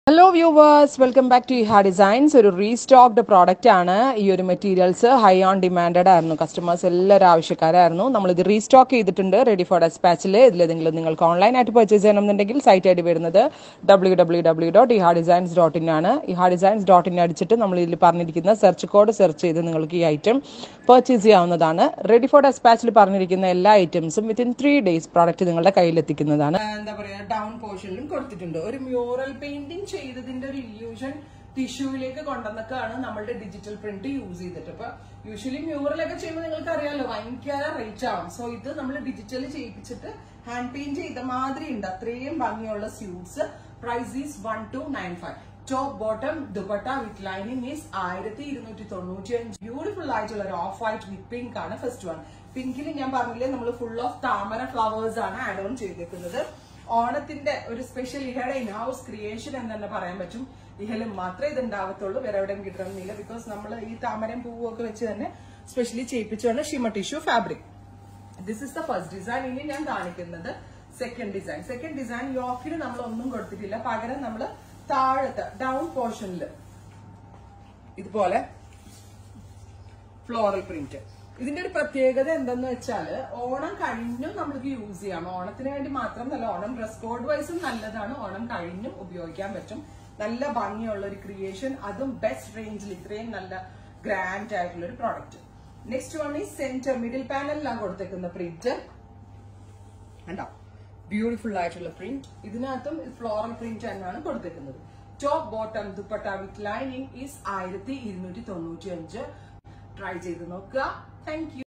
hello viewers welcome back to Eha designs ഒരു restocked product ആണ് ഈ ഒരു മെറ്റീരിയൽസ് ഹൈ ഓൺ ഡിമാൻഡഡ് ആയിരുന്നു കസ്റ്റമേഴ്സ് എല്ലാവരും ആവശ്യക്കാരായിരുന്നു നമ്മളിത് റീസ്റ്റോക്ക് ചെയ്തിട്ടുണ്ട് റെഡി ഫോർ ഡെസ്പാച്ചിൽ ഇതിലേതെങ്കിലും നിങ്ങൾക്ക് ഓൺലൈനായിട്ട് പർച്ചേസ് ചെയ്യണമെന്നുണ്ടെങ്കിൽ സൈറ്റ് ഐ ഡി വരുന്നത് W W W dot Eha designs dot in ആണ് ഇഹാ ഡിസൈൻസ് ഡോട്ട് ഇൻ അടിച്ചിട്ട് നമ്മൾ ഇതിൽ പറഞ്ഞിരിക്കുന്ന സെർച്ച് കോഡ് സെർച്ച് ചെയ്ത് നിങ്ങൾക്ക് ഈ ഐറ്റം പർച്ചേസ് ചെയ്യാവുന്നതാണ് റെഡി ഫോർ ഡെസ്പാച്ചിൽ പറഞ്ഞിരിക്കുന്ന എല്ലാ ഐറ്റംസും വിത്തിൻ ത്രീ ഡേയ്സ് പ്രോഡക്റ്റ് നിങ്ങളുടെ കയ്യിലെത്തിക്കുന്നതാണ് എന്താ പറയാ ഡൗൺ പോർഷനിലും കൊടുത്തിട്ടുണ്ട് ഒരു മ്യൂറൽ പെയിന്റിംഗ് ചെയ്തതിന്റെ ഒരു ഇല്യൂഷൻ ടിഷ്യൂവിലേക്ക് കൊണ്ടുവന്നൊക്കെയാണ് നമ്മളുടെ ഡിജിറ്റൽ പ്രിന്റ് യൂസ് ചെയ്തിട്ട് ഇപ്പൊ യൂഷ്വലി മ്യൂറലൊക്കെ ചെയ്യുമ്പോൾ നിങ്ങൾക്ക് അറിയാലോ ഭയങ്കര റേറ്റ് ആവും സോ ഇത് നമ്മൾ ഡിജിറ്റൽ ചെയ്യിപ്പിച്ചിട്ട് ഹാൻഡ് പെയിന്റ് ചെയ്ത മാതിരി ഉണ്ട് അത്രയും ഭംഗിയുള്ള suits price is one two nine five top bottom dupatta with lining is ആയിരത്തി ഇരുന്നൂറ്റി തൊണ്ണൂറ്റി അഞ്ച് ബ്യൂട്ടിഫുൾ ആയിട്ടുള്ള ഒരു ഓഫ് വൈറ്റ് വിത്ത് പിങ്ക് ആണ് ഫസ്റ്റ് വൺ പിങ്കിൽ ഞാൻ പറഞ്ഞില്ലേ നമ്മൾ ഫുൾ ഓഫ് താമര ഫ്ലവേഴ്സ് ആണ് ആഡ് ഓൺ ചെയ്തേക്കുന്നത് ഓണത്തിന്റെ ഒരു സ്പെഷ്യൽ ഇഹയുടെ ഇൻ ഹൗസ് ക്രിയേഷൻ എന്ന് തന്നെ പറയാൻ പറ്റും ഇഹയിൽ മാത്രമേ ഇത് ഉണ്ടാവത്തുള്ളൂ വേറെ എവിടെയും കിട്ടണമെന്നില്ല ബിക്കോസ് നമ്മൾ ഈ താമരയും പൂവും ഒക്കെ വെച്ച് തന്നെ സ്പെഷ്യലി ചെയ്യിപ്പിച്ചാണ് ഷിമ tissue fabric this is the first design ഇനി ഞാൻ കാണിക്കുന്നത് സെക്കൻഡ് ഡിസൈൻ സെക്കൻഡ് ഡിസൈൻ യോക്കിന് നമ്മൾ ഒന്നും കൊടുത്തിട്ടില്ല പകരം നമ്മൾ താഴത്തെ ഡൗൺ പോർഷനിൽ ഇതുപോലെ ഫ്ലോറൽ പ്രിന്റ് ഇതിന്റെ ഒരു പ്രത്യേകത എന്തെന്ന് വെച്ചാല് ഓണം കഴിഞ്ഞും നമ്മൾക്ക് യൂസ് ചെയ്യാം ഓണത്തിന് വേണ്ടി മാത്രമല്ല ഓണം ഡ്രസ് കോഡ് വൈസും നല്ലതാണ് ഓണം കഴിഞ്ഞും ഉപയോഗിക്കാൻ പറ്റും നല്ല ഭംഗിയുള്ള ഒരു ക്രിയേഷൻ അതും ബെസ്റ്റ് റേഞ്ചിൽ ഇത്രയും നല്ല ഗ്രാൻഡ് ആയിട്ടുള്ള ഒരു പ്രോഡക്റ്റ് നെക്സ്റ്റ് വൺ ഈ സെന്റർ മിഡിൽ പാനലിലാണ് കൊടുത്തേക്കുന്ന പ്രിന്റ് കണ്ടോ ബ്യൂട്ടിഫുൾ ആയിട്ടുള്ള പ്രിന്റ് ഇതിനകത്തും ഫ്ലോറൽ പ്രിന്റ് തന്നെയാണ് കൊടുത്തേക്കുന്നത് top bottom dupatta with lining is ആയിരത്തി ഇരുന്നൂറ്റി തൊണ്ണൂറ്റി അഞ്ച് ട്രൈ ചെയ്ത് നോക്കുക താങ്ക്